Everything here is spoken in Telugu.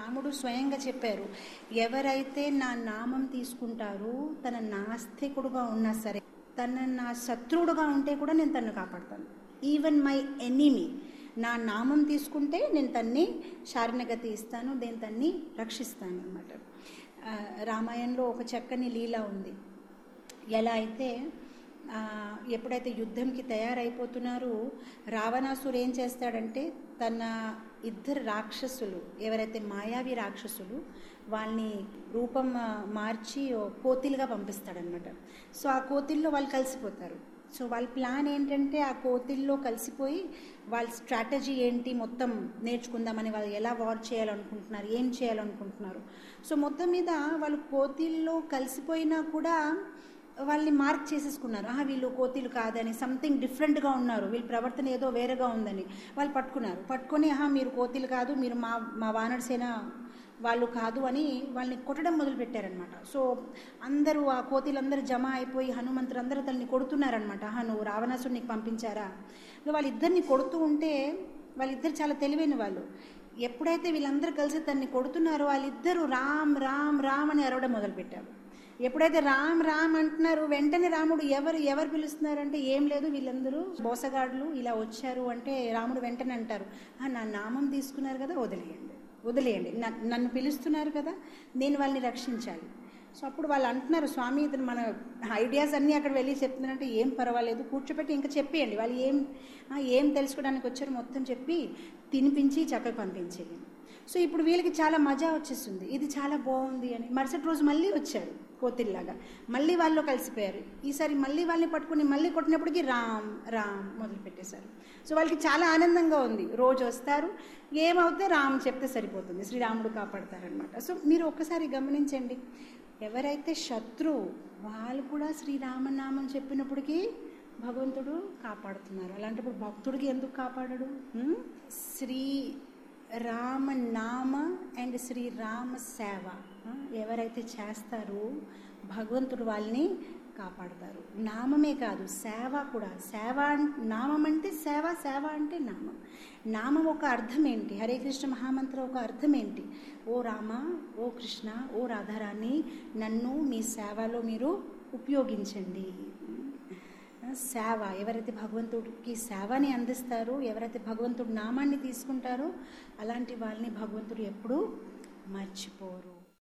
రాముడు స్వయంగా చెప్పారు ఎవరైతే నా నామం తీసుకుంటారో తన నాస్తికుడుగా ఉన్నా సరే తన నా శత్రువుడుగా ఉంటే కూడా నేను తనను కాపాడతాను ఈవెన్ మై ఎనిమీ నా నామం తీసుకుంటే నేను తన్ని శారణగతి ఇస్తాను నేను తన్ని రక్షిస్తాను అనమాట రామాయణంలో ఒక చక్కని లీల ఉంది ఎలా అయితే ఆ, ఎప్పుడైతే యుద్ధంకి తయారైపోతున్నారో రావణాసురు ఏం చేస్తాడంటే తన ఇద్దరు రాక్షసులు ఎవరైతే మాయావి రాక్షసులు వాళ్ళని రూపం ఆ, మార్చి ఓ కోతిలుగా పంపిస్తాడనమాట సో ఆ కోతిల్లో వాళ్ళు కలిసిపోతారు సో వాళ్ళ ప్లాన్ ఏంటంటే ఆ కోతిల్లో కలిసిపోయి వాళ్ళ స్ట్రాటజీ ఏంటి మొత్తం నేర్చుకుందామని వాళ్ళు ఎలా వార్ చేయాలనుకుంటున్నారు ఏం చేయాలనుకుంటున్నారు సో మొత్తం మీద వాళ్ళు కోతిల్లో కలిసిపోయినా కూడా వాళ్ళని మార్క్ చేసేసుకున్నారు ఆహా వీళ్ళు కోతిలు కాదని సంథింగ్ డిఫరెంట్గా ఉన్నారు వీళ్ళ ప్రవర్తన ఏదో వేరేగా ఉందని వాళ్ళు పట్టుకున్నారు పట్టుకొని ఆహా మీరు కోతిలు కాదు మీరు మా మా వానరసేన వాళ్ళు కాదు అని వాళ్ళని కొట్టడం మొదలు పెట్టారనమాట సో అందరూ ఆ కోతిలందరూ జమ అయిపోయి హనుమంతులు అందరూ తనని కొడుతున్నారనమాట ఆహా నువ్వు రావణాసుడిని పంపించారా ఇక వాళ్ళిద్దరిని కొడుతూ ఉంటే వాళ్ళిద్దరు చాలా తెలివైన వాళ్ళు ఎప్పుడైతే వీళ్ళందరూ కలిసి తనని కొడుతున్నారో వాళ్ళిద్దరూ రామ్ రామ్ రామ్ అని అరవడం మొదలుపెట్టారు ఎప్పుడైతే రామ్ రామ్ అంటున్నారు వెంటనే రాముడు ఎవరు ఎవరు పిలుస్తున్నారంటే ఏం లేదు వీళ్ళందరూ బోసగాడులు ఇలా వచ్చారు అంటే రాముడు వెంటనే అంటారు "ఆ, నా నామం తీసుకున్నారు కదా వదిలేయండి వదిలేయండి న- నన్ను పిలుస్తున్నారు కదా నేను వాళ్ళని రక్షించాలి సో అప్పుడు వాళ్ళు అంటున్నారు స్వామి ఇతను మన ఐడియాస్ అన్నీ అక్కడ వెళ్ళి చెప్తున్నారంటే ఏం పర్వాలేదు కూర్చోపెట్టి ఇంకా చెప్పేయండి వాళ్ళు ఏం ఆ, ఏం తెలుసుకోవడానికి వచ్చారో మొత్తం చెప్పి తినిపించి చక్కగా పంపించేయండి సో ఇప్పుడు వీళ్ళకి చాలా మజా వచ్చేస్తుంది ఇది చాలా బాగుంది అని మరుసటి రోజు మళ్ళీ వచ్చారు కోతిల్లాగా మళ్ళీ వాళ్ళు కలిసిపోయారు ఈసారి మళ్ళీ వాళ్ళని పట్టుకుని మళ్ళీ కొట్టినప్పటికీ రామ్ రామ్ మొదలు పెట్టేశారు సో వాళ్ళకి చాలా ఆనందంగా ఉంది రోజు వస్తారు ఏమవుతే రామ్ చెప్తే సరిపోతుంది శ్రీరాముడు కాపాడతారనమాట సో మీరు ఒక్కసారి గమనించండి ఎవరైతే శత్రువు వాళ్ళు కూడా శ్రీరామనామం చెప్పినప్పటికీ భగవంతుడు కాపాడుతున్నారు అలాంటప్పుడు భక్తుడికి ఎందుకు కాపాడడు హ్మ్? శ్రీ రామ నామ అండ్ శ్రీరామ సేవ ఆ, ఎవరైతే చేస్తారో భగవంతుడు వాళ్ళని కాపాడతారు నామమే కాదు సేవ కూడా సేవ అన్- నామం అంటే సేవ సేవ అంటే నామం నామం ఒక అర్థం ఏంటి హరే కృష్ణ మహామంత్రం ఒక అర్థం ఏంటి ఓ రామ ఓ కృష్ణ ఓ రాధారాణి నన్ను మీ సేవలో మీరు ఉపయోగించండి సేవ ఎవరైతే భగవంతుడికి సేవని అందిస్తారో ఎవరైతే భగవంతుడి నామాన్ని తీసుకుంటారో అలాంటి వాళ్ళని భగవంతుడు ఎప్పుడూ మర్చిపోరు